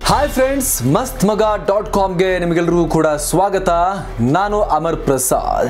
hi friends ಮಸ್ತ್ ಮಗ dot ಕಾಮ್ಗೆ ನಿಮಗೆಲ್ಲರಿಗೂ ಕೂಡ ಸ್ವಾಗತ ನಾನು ಅಮರ್ ಪ್ರಸಾದ್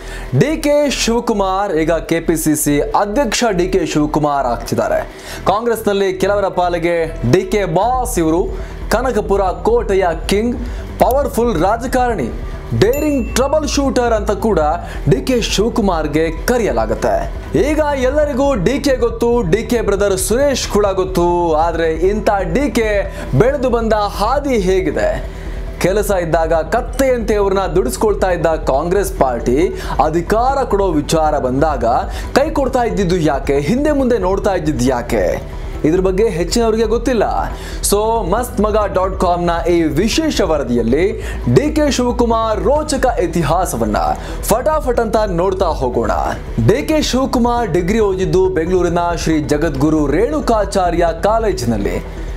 ಡಿ ಕೆ ಶಿವಕುಮಾರ್ ಈಗ ಕೆಪಿಸಿಸಿ ಅಧ್ಯಕ್ಷ ಡಿ ಕೆ ಶಿವಕುಮಾರ್ ಆಗ್ತಿದ್ದಾರೆ ಕಾಂಗ್ರೆಸ್ನಲ್ಲಿ ಕೆಲವರ ಪಾಲಿಗೆ ಡಿ ಕೆ ಬಾಸ್ ಇವರು ಕನಕಪುರ ಕೋಟೆಯ ಕಿಂಗ್ ಪವರ್ಫುಲ್ ರಾಜಕಾರಣಿ ಡೇರಿಂಗ್ ಟ್ರಬಲ್ ಶೂಟರ್ ಅಂತ ಕೂಡ ಡಿ ಕೆ ಶಿವಕುಮಾರ್ಗೆ ಕರೆಯಲಾಗುತ್ತೆ ಈಗ ಎಲ್ಲರಿಗೂ ಡಿ ಕೆ ಗೊತ್ತು ಡಿ ಕೆ ಬ್ರದರ್ ಸುರೇಶ್ ಕೂಡ ಗೊತ್ತು ಆದ್ರೆ ಇಂಥ ಡಿ ಕೆ ಬೆಳೆದು ಬಂದ ಹಾದಿ ಹೇಗಿದೆ ಕೆಲಸ ಇದ್ದಾಗ ಕತ್ತೆಯಂತೆ ಅವ್ರನ್ನ ದುಡಿಸ್ಕೊಳ್ತಾ ಇದ್ದ ಕಾಂಗ್ರೆಸ್ ಪಾರ್ಟಿ ಅಧಿಕಾರ ಕೊಡೋ ವಿಚಾರ ಬಂದಾಗ ಕೈ ಕೊಡ್ತಾ ಇದ್ದಿದ್ದು ಯಾಕೆ ಹಿಂದೆ ಮುಂದೆ ನೋಡ್ತಾ ಇದ್ದಿದ್ದು ಯಾಕೆ ಇದ್ರ ಬಗ್ಗೆ ಹೆಚ್ಚಿನವರಿಗೆ ಗೊತ್ತಿಲ್ಲ ಸೊ ಮಸ್ತ್ ಮಗ ಡಾಟ್ ಕಾಮ್ನ ಈ ವಿಶೇಷ ವರದಿಯಲ್ಲಿ ಡಿ ಕೆ ಶಿವಕುಮಾರ್ ರೋಚಕ ಇತಿಹಾಸವನ್ನ ಫಟಾಫಟ್ ಅಂತ ನೋಡ್ತಾ ಹೋಗೋಣ ಡಿ ಕೆ ಶಿವಕುಮಾರ್ ಡಿಗ್ರಿ ಓದಿದ್ದು ಬೆಂಗಳೂರಿನ ಶ್ರೀ ಜಗದ್ಗುರು ರೇಣುಕಾಚಾರ್ಯ ಕಾಲೇಜಿನಲ್ಲಿ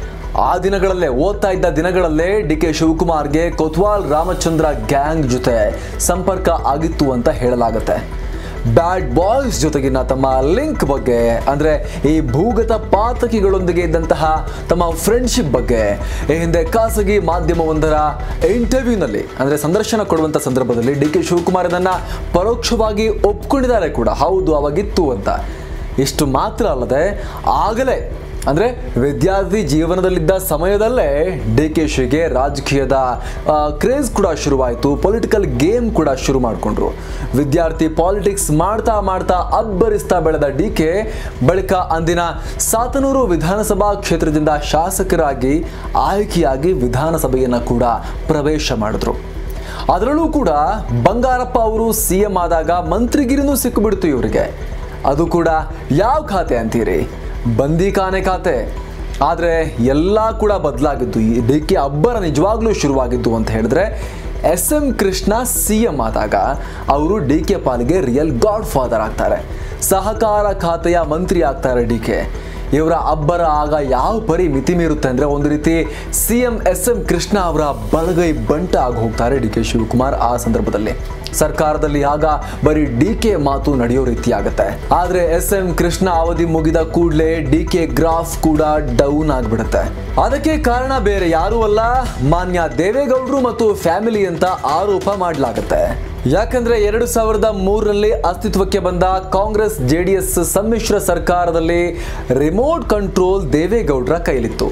ಆ ದಿನಗಳಲ್ಲೇ ಓದ್ತಾ ಇದ್ದ ದಿನಗಳಲ್ಲೇ ಡಿ ಕೆ ಶಿವಕುಮಾರ್ಗೆ ಕೊತ್ವಾಲ್ ರಾಮಚಂದ್ರ ಗ್ಯಾಂಗ್ ಜೊತೆ ಸಂಪರ್ಕ ಆಗಿತ್ತು ಅಂತ ಹೇಳಲಾಗುತ್ತೆ ಬ್ಯಾಡ್ ಬಾಯ್ಸ್ ಜೊತೆಗಿನ ತಮ್ಮ ಲಿಂಕ್ ಬಗ್ಗೆ ಅಂದ್ರೆ ಈ ಭೂಗತ ಪಾತಕಿಗಳೊಂದಿಗೆ ಇದ್ದಂತಹ ತಮ್ಮ ಫ್ರೆಂಡ್ಶಿಪ್ ಬಗ್ಗೆ ಈ ಹಿಂದೆ ಖಾಸಗಿ ಮಾಧ್ಯಮವೊಂದರ ಇಂಟರ್ವ್ಯೂನಲ್ಲಿ ಅಂದ್ರೆ ಸಂದರ್ಶನ ಕೊಡುವಂತ ಸಂದರ್ಭದಲ್ಲಿ ಡಿ ಕೆ ಶಿವಕುಮಾರ್ ಇದನ್ನ ಪರೋಕ್ಷವಾಗಿ ಒಪ್ಕೊಂಡಿದ್ದಾರೆ ಕೂಡ ಹೌದು ಅವಾಗಿತ್ತು ಅಂತ ಇಷ್ಟು ಮಾತ್ರ ಅಲ್ಲದೆ ಆಗಲೇ ಅಂದ್ರೆ ವಿದ್ಯಾರ್ಥಿ ಜೀವನದಲ್ಲಿದ್ದ ಸಮಯದಲ್ಲೇ ಡಿ ಕೆ ಶಿಗೆ ರಾಜಕೀಯದ ಕ್ರೇಜ್ ಕೂಡ ಶುರುವಾಯಿತು ಪೊಲಿಟಿಕಲ್ ಗೇಮ್ ಕೂಡ ಶುರು ಮಾಡಿಕೊಂಡ್ರು ವಿದ್ಯಾರ್ಥಿ ಪಾಲಿಟಿಕ್ಸ್ ಮಾಡ್ತಾ ಮಾಡ್ತಾ ಅಬ್ಬರಿಸ್ತಾ ಬೆಳೆದ ಡಿ ಕೆ ಬಳಿಕ ಅಂದಿನ ಸಾತನೂರು ವಿಧಾನಸಭಾ ಕ್ಷೇತ್ರದಿಂದ ಶಾಸಕರಾಗಿ ಆಯ್ಕೆಯಾಗಿ ವಿಧಾನಸಭೆಯನ್ನು ಕೂಡ ಪ್ರವೇಶ ಮಾಡಿದ್ರು ಅದರಲ್ಲೂ ಕೂಡ ಬಂಗಾರಪ್ಪ ಅವರು ಸಿ ಎಂ ಆದಾಗ ಮಂತ್ರಿಗಿರಿನೂ ಸಿಕ್ಕಿಬಿಡ್ತು ಇವರಿಗೆ ಅದು ಕೂಡ ಯಾವ ಖಾತೆ ಅಂತೀರಿ ಬಂದಿಖಾನೆ ಖಾತೆ ಆದರೆ ಎಲ್ಲ ಕೂಡ ಬದಲಾಗಿದ್ದು ಈ ಡಿ ಕೆ ಅಬ್ಬರ ನಿಜವಾಗ್ಲೂ ಶುರುವಾಗಿದ್ದು ಅಂತ ಹೇಳಿದ್ರೆ ಎಸ್ ಎಂ ಕೃಷ್ಣ ಸಿ ಎಂ ಆದಾಗ ಅವರು ಡಿ ಕೆ ಪಾಲಿಗೆ ರಿಯಲ್ ಗಾಡ್ ಫಾದರ್ ಆಗ್ತಾರೆ ಸಹಕಾರ ಖಾತೆಯ ಮಂತ್ರಿ ಆಗ್ತಾರೆ ಡಿ ಕೆ ಇವರ ಅಬ್ಬರ ಆಗ ಯಾವ ಪರಿ ಮಿತಿ ಮೀರುತ್ತೆ ಅಂದ್ರೆ ಒಂದು ರೀತಿ ಸಿ ಎಂ ಎಸ್ ಎಂ ಕೃಷ್ಣ ಅವರ ಬಲಗೈ ಬಂಟ ಆಗಿ ಹೋಗ್ತಾರೆ ಡಿ ಕೆ ಶಿವಕುಮಾರ್ ಆ ಸಂದರ್ಭದಲ್ಲಿ ಸರ್ಕಾರದಲ್ಲಿ ಆಗ ಬರೀ ಡಿ ಕೆ ಮಾತು ನಡೆಯೋ ರೀತಿ ಆಗುತ್ತೆ ಆದ್ರೆ ಎಸ್ ಎಂ ಕೃಷ್ಣ ಅವಧಿ ಮುಗಿದ ಕೂಡಲೇ ಡಿ ಕೆ ಗ್ರಾಫ್ ಕೂಡ ಡೌನ್ ಆಗ್ಬಿಡುತ್ತೆ ಅದಕ್ಕೆ ಕಾರಣ ಬೇರೆ ಯಾರೂ ಅಲ್ಲ ಮಾನ್ಯ ದೇವೇಗೌಡರು ಮತ್ತು ಫ್ಯಾಮಿಲಿ ಅಂತ ಆರೋಪ ಮಾಡಲಾಗುತ್ತೆ ಯಾಕಂದ್ರೆ ಎರಡು ಸಾವಿರದ ಮೂರರಲ್ಲಿ ಅಸ್ತಿತ್ವಕ್ಕೆ ಬಂದ ಕಾಂಗ್ರೆಸ್ ಜೆಡಿಎಸ್ ಸಮ್ಮಿಶ್ರ ಸರ್ಕಾರದಲ್ಲಿ ರಿಮೋಟ್ ಕಂಟ್ರೋಲ್ ದೇವೇಗೌಡರ ಕೈಲಿತ್ತು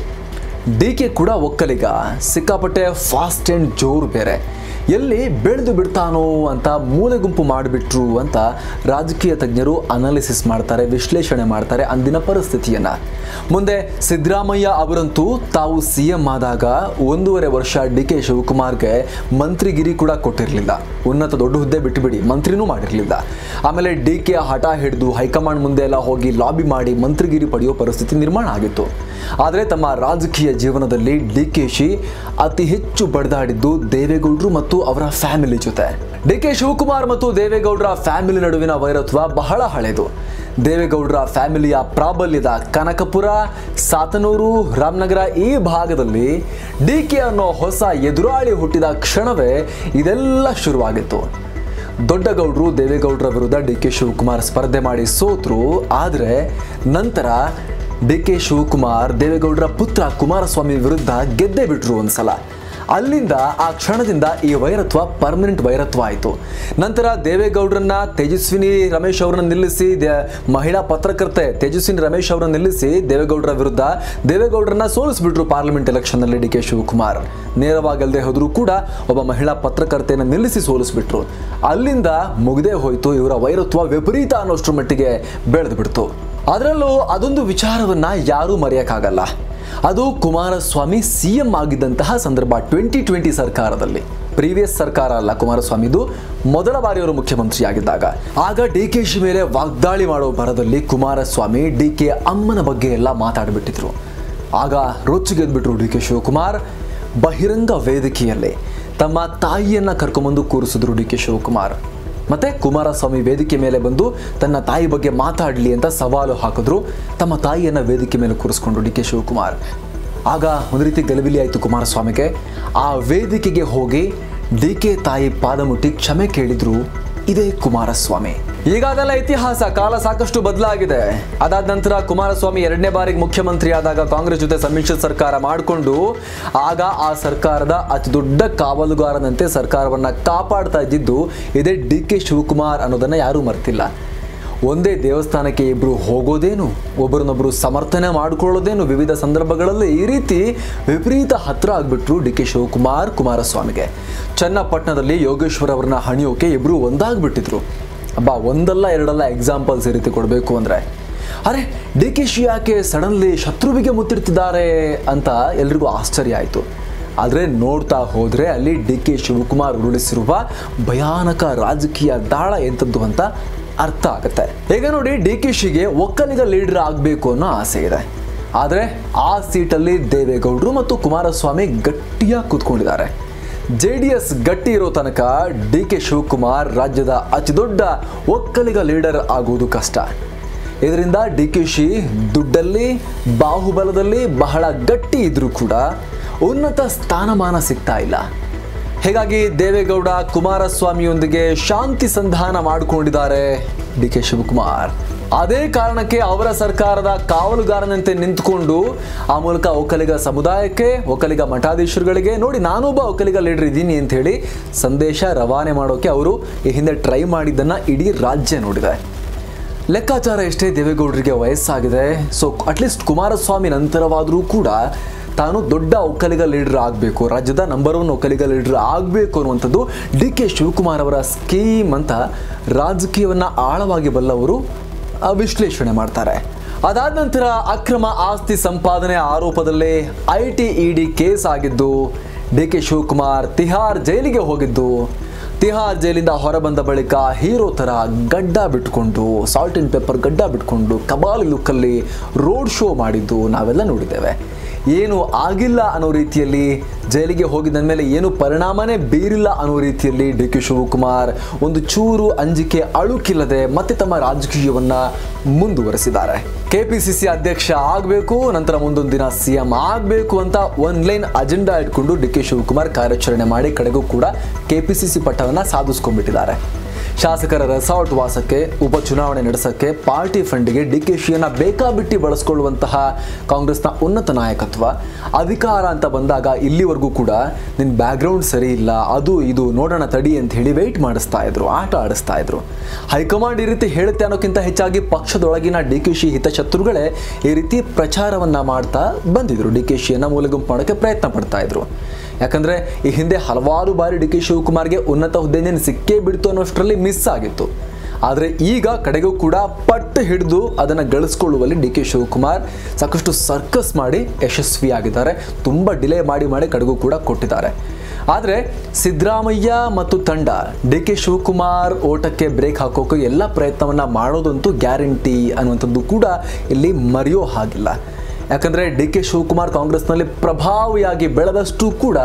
ಡಿ ಕೆ ಕೂಡ ಒಕ್ಕಲಿಗ ಸಿಕ್ಕಾಪಟ್ಟೆ ಫಾಸ್ಟ್ ಆ್ಯಂಡ್ ಜೋರು ಬೇರೆ ಎಲ್ಲಿ ಬೆಳೆದು ಬಿಡ್ತಾನೋ ಅಂತ ಮೂಲೆ ಗುಂಪು ಮಾಡಿಬಿಟ್ರು ಅಂತ ರಾಜಕೀಯ ತಜ್ಞರು ಅನಾಲಿಸಿಸ್ ಮಾಡ್ತಾರೆ ವಿಶ್ಲೇಷಣೆ ಮಾಡ್ತಾರೆ ಅಂದಿನ ಪರಿಸ್ಥಿತಿಯನ್ನ ಮುಂದೆ ಸಿದ್ದರಾಮಯ್ಯ ಅವರಂತೂ ತಾವು ಸಿ ಎಂ ಆದಾಗ ಒಂದೂವರೆ ವರ್ಷ ಡಿ ಕೆ ಶಿವಕುಮಾರ್ಗೆ ಮಂತ್ರಿಗಿರಿ ಕೂಡ ಕೊಟ್ಟಿರಲಿಲ್ಲ ಉನ್ನತ ದೊಡ್ಡ ಹುದ್ದೆ ಬಿಟ್ಟುಬಿಡಿ ಮಂತ್ರಿನೂ ಮಾಡಿರಲಿಲ್ಲ ಆಮೇಲೆ ಡಿ ಕೆ ಹಠ ಹಿಡಿದು ಹೈಕಮಾಂಡ್ ಮುಂದೆ ಎಲ್ಲ ಹೋಗಿ ಲಾಬಿ ಮಾಡಿ ಮಂತ್ರಿಗಿರಿ ಪಡೆಯೋ ಪರಿಸ್ಥಿತಿ ನಿರ್ಮಾಣ ಆಗಿತ್ತು ಆದರೆ ತಮ್ಮ ರಾಜಕೀಯ ಜೀವನದಲ್ಲಿ ಡಿ ಕೆ ಶಿ ಅತಿ ಹೆಚ್ಚು ಬಡಿದಾಡಿದ್ದು ದೇವೇಗೌಡರು ಮತ್ತು ಅವರ ಫ್ಯಾಮಿಲಿ ಜೊತೆ ಡಿ ಕೆ ಶಿವಕುಮಾರ್ ಮತ್ತು ದೇವೇಗೌಡರ ಫ್ಯಾಮಿಲಿ ನಡುವಿನ ವೈರತ್ವ ಬಹಳ ಹಳೆಯದು ದೇವೇಗೌಡರ ಫ್ಯಾಮಿಲಿಯ ಪ್ರಾಬಲ್ಯದ ಕನಕಪುರ ಸಾತನೂರು ರಾಮನಗರ ಈ ಭಾಗದಲ್ಲಿ ಡಿ ಕೆ ಅನ್ನೋ ಹೊಸ ಎದುರಾಳಿ ಹುಟ್ಟಿದ ಕ್ಷಣವೇ ಇದೆಲ್ಲ ಶುರುವಾಗಿತ್ತು ದೊಡ್ಡಗೌಡರು ದೇವೇಗೌಡರ ವಿರುದ್ಧ ಡಿ ಕೆ ಶಿವಕುಮಾರ್ ಸ್ಪರ್ಧೆ ಮಾಡಿ ಸೋತರು ಆದರೆ ನಂತರ ಡಿ ಕೆ ಶಿವಕುಮಾರ್ ದೇವೇಗೌಡರ ಪುತ್ರ ಕುಮಾರಸ್ವಾಮಿ ವಿರುದ್ಧ ಗೆದ್ದೇ ಬಿಟ್ರು ಒಂದ್ಸಲ ಅಲ್ಲಿಂದ ಆ ಕ್ಷಣದಿಂದ ಈ ವೈರತ್ವ ಪರ್ಮನೆಂಟ್ ವೈರತ್ವ ಆಯಿತು ನಂತರ ದೇವೇಗೌಡರನ್ನ ತೇಜಸ್ವಿನಿ ರಮೇಶ್ ಅವರನ್ನ ನಿಲ್ಲಿಸಿ ದೇ- ಮಹಿಳಾ ಪತ್ರಕರ್ತೆ ತೇಜಸ್ವಿನಿ ರಮೇಶ್ ಅವರನ್ನ ನಿಲ್ಲಿಸಿ ದೇವೇಗೌಡರ ವಿರುದ್ಧ ದೇವೇಗೌಡರನ್ನ ಸೋಲಿಸ್ಬಿಟ್ರು ಪಾರ್ಲಿಮೆಂಟ್ ಎಲೆಕ್ಷನ್ನಲ್ಲಿ ಡಿ ಕೆ ಶಿವಕುಮಾರ್ ನೇರವಾಗಿ ಅಲ್ಲದೆ ಹೋದರೂ ಕೂಡ ಒಬ್ಬ ಮಹಿಳಾ ಪತ್ರಕರ್ತೆಯನ್ನು ನಿಲ್ಲಿಸಿ ಸೋಲಿಸ್ಬಿಟ್ರು ಅಲ್ಲಿಂದ ಮುಗಿದೇ ಹೋಯಿತು ಇವರ ವೈರತ್ವ ವಿಪರೀತ ಅನ್ನೋಷ್ಟ್ರ ಮಟ್ಟಿಗೆ ಬೆಳೆದು ಬಿಡ್ತು ಅದರಲ್ಲೂ ಅದೊಂದು ವಿಚಾರವನ್ನ ಯಾರೂ ಮರೆಯೋಕ್ಕಾಗಲ್ಲ ಅದು ಕುಮಾರಸ್ವಾಮಿ ಸಿ ಎಂ ಆಗಿದ್ದಂತಹ ಸಂದರ್ಭ ಟ್ವೆಂಟಿ ಟ್ವೆಂಟಿ ಸರ್ಕಾರದಲ್ಲಿ ಪ್ರೀವಿಯಸ್ ಸರ್ಕಾರ ಅಲ್ಲ ಕುಮಾರಸ್ವಾಮಿದು ಮೊದಲ ಬಾರಿ ಅವರು ಮುಖ್ಯಮಂತ್ರಿ ಆಗಿದ್ದಾಗ ಆಗ ಡಿ ಕೆ ಶಿ ಮೇಲೆ ವಾಗ್ದಾಳಿ ಮಾಡೋ ಭರದಲ್ಲಿ ಕುಮಾರಸ್ವಾಮಿ ಡಿ ಕೆ ಅಮ್ಮನ ಬಗ್ಗೆ ಎಲ್ಲ ಮಾತಾಡಿಬಿಟ್ಟಿದ್ರು ಆಗ ರೊಚ್ಚಿಗೆದ್ಬಿಟ್ರು ಡಿ ಕೆ ಶಿವಕುಮಾರ್ ಬಹಿರಂಗ ವೇದಿಕೆಯಲ್ಲಿ ತಮ್ಮ ತಾಯಿಯನ್ನ ಕರ್ಕೊಂಬಂದು ಕೂರಿಸಿದ್ರು ಡಿ ಕೆ ಶಿವಕುಮಾರ್ ಮತ್ತೆ ಕುಮಾರಸ್ವಾಮಿ ವೇದಿಕೆ ಮೇಲೆ ಬಂದು ತನ್ನ ತಾಯಿ ಬಗ್ಗೆ ಮಾತಾಡಲಿ ಅಂತ ಸವಾಲು ಹಾಕಿದ್ರು ತಮ್ಮ ತಾಯಿಯನ್ನ ವೇದಿಕೆ ಮೇಲೆ ಕೂರಿಸ್ಕೊಂಡ್ರು ಡಿ ಕೆ ಶಿವಕುಮಾರ್ ಆಗ ಒಂದು ರೀತಿ ಗಲಿಬಿಲಿ ಆಯಿತು ಕುಮಾರಸ್ವಾಮಿಗೆ ಆ ವೇದಿಕೆಗೆ ಹೋಗಿ ಡಿ ಕೆ ತಾಯಿ ಪಾದ ಮುಟ್ಟಿ ಕ್ಷಮೆ ಕೇಳಿದ್ರು ಇದೇ ಕುಮಾರಸ್ವಾಮಿ ಈಗ ಅದೆಲ್ಲ ಇತಿಹಾಸ ಕಾಲ ಸಾಕಷ್ಟು ಬದಲಾಗಿದೆ ಅದಾದ ನಂತರ ಕುಮಾರಸ್ವಾಮಿ ಎರಡನೇ ಬಾರಿಗೆ ಮುಖ್ಯಮಂತ್ರಿ ಆದಾಗ ಕಾಂಗ್ರೆಸ್ ಜೊತೆ ಸಮ್ಮಿಶ್ರ ಸರ್ಕಾರ ಮಾಡಿಕೊಂಡು ಆಗ ಆ ಸರ್ಕಾರದ ಅತಿ ದೊಡ್ಡ ಕಾವಲುಗಾರನಂತೆ ಸರ್ಕಾರವನ್ನ ಕಾಪಾಡ್ತಾ ಇದ್ದಿದ್ದು ಇದೇ ಡಿ ಕೆ ಶಿವಕುಮಾರ್ ಅನ್ನೋದನ್ನ ಯಾರೂ ಮರ್ತಿಲ್ಲ ಒಂದೇ ದೇವಸ್ಥಾನಕ್ಕೆ ಇಬ್ರು ಹೋಗೋದೇನು ಒಬ್ಬರನ್ನೊಬ್ಬರು ಸಮರ್ಥನೆ ಮಾಡ್ಕೊಳ್ಳೋದೇನು ವಿವಿಧ ಸಂದರ್ಭಗಳಲ್ಲಿ ಈ ರೀತಿ ವಿಪರೀತ ಹತ್ರ ಆಗ್ಬಿಟ್ರು ಡಿ ಕೆ ಶಿವಕುಮಾರ್ ಕುಮಾರಸ್ವಾಮಿಗೆ ಚನ್ನಪಟ್ಟಣದಲ್ಲಿ ಯೋಗೇಶ್ವರ್ ಅವರನ್ನ ಹಣಿಯೋಕೆ ಇಬ್ರು ಒಂದಾಗ್ಬಿಟ್ಟಿದ್ರು ಅಬ್ಬಾ ಒಂದಲ್ಲ ಎರಡಲ್ಲ ಎಕ್ಸಾಂಪಲ್ಸ್ ಈ ರೀತಿ ಕೊಡಬೇಕು ಅಂದರೆ ಅರೆ ಡಿ ಕೆ ಶಿ ಯಾಕೆ ಸಡನ್ಲಿ ಶತ್ರುವಿಗೆ ಮುತ್ತಿಡ್ತಿದ್ದಾರೆ ಅಂತ ಎಲ್ರಿಗೂ ಆಶ್ಚರ್ಯ ಆಯಿತು ಆದರೆ ನೋಡ್ತಾ ಹೋದರೆ ಅಲ್ಲಿ ಡಿ ಕೆ ಶಿವಕುಮಾರ್ ಉರುಳಿಸಿರುವ ಭಯಾನಕ ರಾಜಕೀಯ ದಾಳ ಎಂಥದ್ದು ಅಂತ ಅರ್ಥ ಆಗುತ್ತೆ ಈಗ ನೋಡಿ ಡಿ ಕೆ ಶಿಗೆ ಒಕ್ಕಲಿಗ ಲೀಡರ್ ಆಗಬೇಕು ಅನ್ನೋ ಆಸೆ ಇದೆ ಆದರೆ ಆ ಸೀಟಲ್ಲಿ ದೇವೇಗೌಡರು ಮತ್ತು ಕುಮಾರಸ್ವಾಮಿ ಗಟ್ಟಿಯಾಗಿ ಕೂತ್ಕೊಂಡಿದ್ದಾರೆ ಜೆ ಡಿ ಎಸ್ ಗಟ್ಟಿ ಇರೋ ತನಕ ಡಿ ಕೆ ಶಿವಕುಮಾರ್ ರಾಜ್ಯದ ಅತಿ ದೊಡ್ಡ ಒಕ್ಕಲಿಗ ಲೀಡರ್ ಆಗುವುದು ಕಷ್ಟ ಇದರಿಂದ ಡಿ ಕೆ ಶಿ ದುಡ್ಡಲ್ಲಿ ಬಾಹುಬಲದಲ್ಲಿ ಬಹಳ ಗಟ್ಟಿ ಇದ್ರೂ ಕೂಡ ಉನ್ನತ ಸ್ಥಾನಮಾನ ಸಿಗ್ತಾ ಇಲ್ಲ ಹೀಗಾಗಿ ದೇವೇಗೌಡ ಕುಮಾರಸ್ವಾಮಿಯೊಂದಿಗೆ ಶಾಂತಿ ಸಂಧಾನ ಮಾಡಿಕೊಂಡಿದ್ದಾರೆ ಡಿ ಕೆ ಶಿವಕುಮಾರ್ ಅದೇ ಕಾರಣಕ್ಕೆ ಅವರ ಸರ್ಕಾರದ ಕಾವಲುಗಾರನಂತೆ ನಿಂತುಕೊಂಡು ಆ ಮೂಲಕ ಒಕ್ಕಲಿಗ ಸಮುದಾಯಕ್ಕೆ ಒಕ್ಕಲಿಗ ಮಠಾಧೀಶರುಗಳಿಗೆ ನೋಡಿ ನಾನೊಬ್ಬ ಒಕ್ಕಲಿಗ ಲೀಡರ್ ಇದ್ದೀನಿ ಅಂತ ಹೇಳಿ ಸಂದೇಶ ರವಾನೆ ಮಾಡೋಕೆ ಅವರು ಈ ಹಿಂದೆ ಟ್ರೈ ಮಾಡಿದ್ದನ್ನ ಇಡೀ ರಾಜ್ಯ ನೋಡಿದೆ ಲೆಕ್ಕಾಚಾರ ಎಷ್ಟೇ ದೇವೇಗೌಡರಿಗೆ ವಯಸ್ಸಾಗಿದೆ ಸೊ ಅಟ್ಲೀಸ್ಟ್ ಕುಮಾರಸ್ವಾಮಿ ನಂತರವಾದರೂ ಕೂಡ ತಾನು ದೊಡ್ಡ ಒಕ್ಕಲಿಗ ಲೀಡರ್ ಆಗಬೇಕು ರಾಜ್ಯದ ನಂಬರ್ ಒನ್ ಒಕ್ಕಲಿಗ ಲೀಡರ್ ಆಗಬೇಕು ಅನ್ನುವಂಥದ್ದು ಡಿ ಕೆ ಶಿವಕುಮಾರ್ ಅವರ ಸ್ಕೀಮ್ ಅಂತ ರಾಜಕೀಯವನ್ನು ಆಳವಾಗಿ ಬಲ್ಲವರು ಆ, ವಿಶ್ಲೇಷಣೆ ಮಾಡ್ತಾರೆ ಅದಾದ ನಂತರ ಅಕ್ರಮ ಆಸ್ತಿ ಸಂಪಾದನೆ ಆರೋಪದಲ್ಲೇ ಐ ಟಿ ಇಡಿ ಕೇಸ್ ಆಗಿದ್ದು ಡಿ ಕೆ ಶಿವಕುಮಾರ್ ತಿಹಾರ್ ಜೈಲಿಗೆ ಹೋಗಿದ್ದು ತಿಹಾರ್ ಜೈಲಿಂದ ಹೊರಬಂದ ಬಳಿಕ ಹೀರೋ ಥರ ಗಡ್ಡ ಬಿಟ್ಕೊಂಡು ಸಾಲ್ಟ್ ಅಂಡ್ ಪೆಪ್ಪರ್ ಗಡ್ಡ ಬಿಟ್ಕೊಂಡು ಕಬಾಲಿ ಲುಕ್ಕಲ್ಲಿ ರೋಡ್ ಶೋ ಮಾಡಿದ್ದು ನಾವೆಲ್ಲ ನೋಡಿದ್ದೇವೆ ಏನು ಆಗಿಲ್ಲ ಅನ್ನೋ ರೀತಿಯಲ್ಲಿ ಜೈಲಿಗೆ ಹೋಗಿದ್ದ ಮೇಲೆ ಏನು ಪರಿಣಾಮನೇ ಬೀರಿಲ್ಲ ಅನ್ನೋ ರೀತಿಯಲ್ಲಿ ಡಿ ಕೆ ಶಿವಕುಮಾರ್ ಒಂದು ಚೂರು ಅಂಜಿಕೆ ಅಳುಕಿಲ್ಲದೆ ಮತ್ತೆ ತಮ್ಮ ರಾಜಕೀಯವನ್ನ ಮುಂದುವರೆಸಿದ್ದಾರೆ ಕೆಪಿಸಿಸಿ ಅಧ್ಯಕ್ಷ ಆಗಬೇಕು ನಂತರ ಮುಂದೊಂದು ದಿನ ಸಿಎಂ ಆಗಬೇಕು ಅಂತ ಒನ್ ಲೈನ್ ಅಜೆಂಡಾ ಇಟ್ಕೊಂಡು ಡಿ ಕೆ ಶಿವಕುಮಾರ್ ಕಾರ್ಯಾಚರಣೆ ಮಾಡಿ ಕಡೆಗೂ ಕೂಡ ಕೆಪಿಸಿಸಿ ಪಟ್ಟವನ್ನ ಸಾಧಿಸ್ಕೊಂಡ್ಬಿಟ್ಟಿದ್ದಾರೆ ಶಾಸಕರ ರೆಸಾರ್ಟ್ ವಾಸಕ್ಕೆ ಉಪಚುನಾವಣೆ ನಡೆಸಕ್ಕೆ ಪಾರ್ಟಿ ಫಂಡ್ಗೆ ಡಿ ಕೆ ಶಿಯನ್ನ ಬೇಕಾಬಿಟ್ಟಿ ಬಳಸ್ಕೊಳ್ಳುವಂತಹ ಕಾಂಗ್ರೆಸ್ನ ಉನ್ನತ ನಾಯಕತ್ವ ಅಧಿಕಾರ ಅಂತ ಬಂದಾಗ ಇಲ್ಲಿವರೆಗೂ ಕೂಡ ನಿನ್ನ ಬ್ಯಾಕ್ಗ್ರೌಂಡ್ ಸರಿ ಇಲ್ಲ ಅದು ಇದು ನೋಡೋಣ ತಡಿ ಅಂತ ಹೇಳಿ ವೆಯ್ಟ್ ಮಾಡಿಸ್ತಾ ಇದ್ರು ಆಟ ಆಡಿಸ್ತಾ ಇದ್ರು ಹೈಕಮಾಂಡ್ ಈ ರೀತಿ ಹೇಳುತ್ತೆ ಅನ್ನೋಕ್ಕಿಂತ ಹೆಚ್ಚಾಗಿ ಪಕ್ಷದೊಳಗಿನ ಡಿ ಕೆ ಶಿ ಹಿತಶತ್ರುಗಳೇ ಈ ರೀತಿ ಪ್ರಚಾರವನ್ನ ಮಾಡ್ತಾ ಬಂದಿದ್ರು ಡಿ ಕೆ ಶಿಯನ್ನ ಮೂಲೆಗುಂಪು ಮಾಡೋಕ್ಕೆ ಪ್ರಯತ್ನ ಪಡ್ತಾ ಇದ್ರು ಯಾಕಂದ್ರೆ ಈ ಹಿಂದೆ ಹಲವಾರು ಬಾರಿ ಡಿ ಕೆ ಶಿವಕುಮಾರ್ಗೆ ಉನ್ನತ ಹುದ್ದೆನೇನು ಸಿಕ್ಕೇ ಬಿಡ್ತು ಅನ್ನೋಷ್ಟರಲ್ಲಿ ಮಿಸ್ ಆಗಿತ್ತು ಆದರೆ ಈಗ ಕಡೆಗೂ ಕೂಡ ಪಟ್ಟು ಹಿಡಿದು ಅದನ್ನು ಗಳಿಸ್ಕೊಳ್ಳುವಲ್ಲಿ ಡಿ ಕೆ ಶಿವಕುಮಾರ್ ಸಾಕಷ್ಟು ಸರ್ಕಸ್ ಮಾಡಿ ಯಶಸ್ವಿಯಾಗಿದ್ದಾರೆ ತುಂಬ ಡಿಲೇ ಮಾಡಿ ಮಾಡಿ ಕಡೆಗೂ ಕೂಡ ಕೊಟ್ಟಿದ್ದಾರೆ ಆದರೆ ಸಿದ್ದರಾಮಯ್ಯ ಮತ್ತು ತಂಡ ಡಿ ಕೆ ಶಿವಕುಮಾರ್ ಓಟಕ್ಕೆ ಬ್ರೇಕ್ ಹಾಕೋಕೆ ಎಲ್ಲ ಪ್ರಯತ್ನವನ್ನ ಮಾಡೋದಂತೂ ಗ್ಯಾರಂಟಿ ಅನ್ನುವಂಥದ್ದು ಕೂಡ ಇಲ್ಲಿ ಮರೆಯೋ ಹಾಗಿಲ್ಲ ಯಾಕಂದ್ರೆ ಡಿ ಕೆ ಶಿವಕುಮಾರ್ ಕಾಂಗ್ರೆಸ್ನಲ್ಲಿ ಪ್ರಭಾವಿಯಾಗಿ ಬೆಳೆದಷ್ಟು ಕೂಡ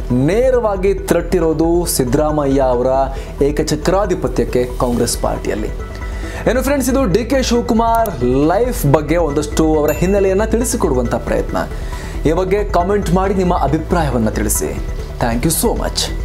ನೇರವಾಗಿ ತ್ರಟ್ಟಿರೋದು ಸಿದ್ದರಾಮಯ್ಯ ಅವರ ಏಕಚಕ್ರಾಧಿಪತ್ಯಕ್ಕೆ ಕಾಂಗ್ರೆಸ್ ಪಾರ್ಟಿಯಲ್ಲಿ ಏನು ಫ್ರೆಂಡ್ಸ್ ಇದು ಡಿ ಕೆ ಶಿವಕುಮಾರ್ ಲೈಫ್ ಬಗ್ಗೆ ಒಂದಷ್ಟು ಅವರ ಹಿನ್ನೆಲೆಯನ್ನು ತಿಳಿಸಿಕೊಡುವಂಥ ಪ್ರಯತ್ನ ಈ ಬಗ್ಗೆ ಕಾಮೆಂಟ್ ಮಾಡಿ ನಿಮ್ಮ ಅಭಿಪ್ರಾಯವನ್ನು ತಿಳಿಸಿ ಥ್ಯಾಂಕ್ ಯು ಸೋ ಮಚ್